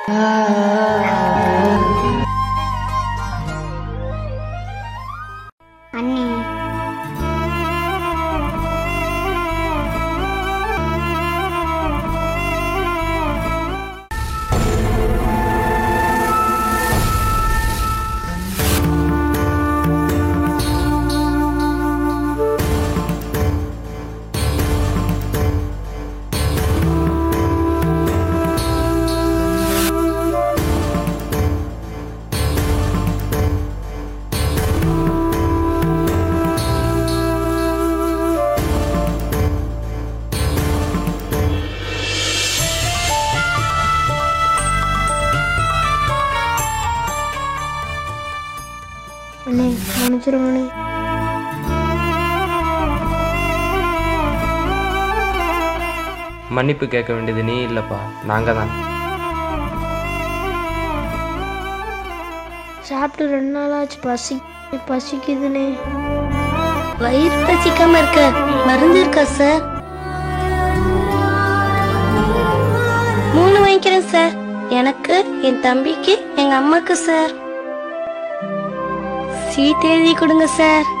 அண்ணி அண்ணே மன்னிச்சிருங்க அண்ணே மன்னிப்பு கேட்க வேண்டியது நீ இல்லைப்பா நாங்கள் தான் சாப்பிட்டு ரெண்டு நாள் ஆச்சு பசி பசிக்குதுண்ணே வயிறு பசிக்காம இருக்க மருந்து இருக்கா சார் மூணு வாங்கிக்கிறேன் சார் எனக்கு என் தம்பிக்கு எங்க அம்மாக்கு சார் சீட் எழுதி கொடுங்க சார்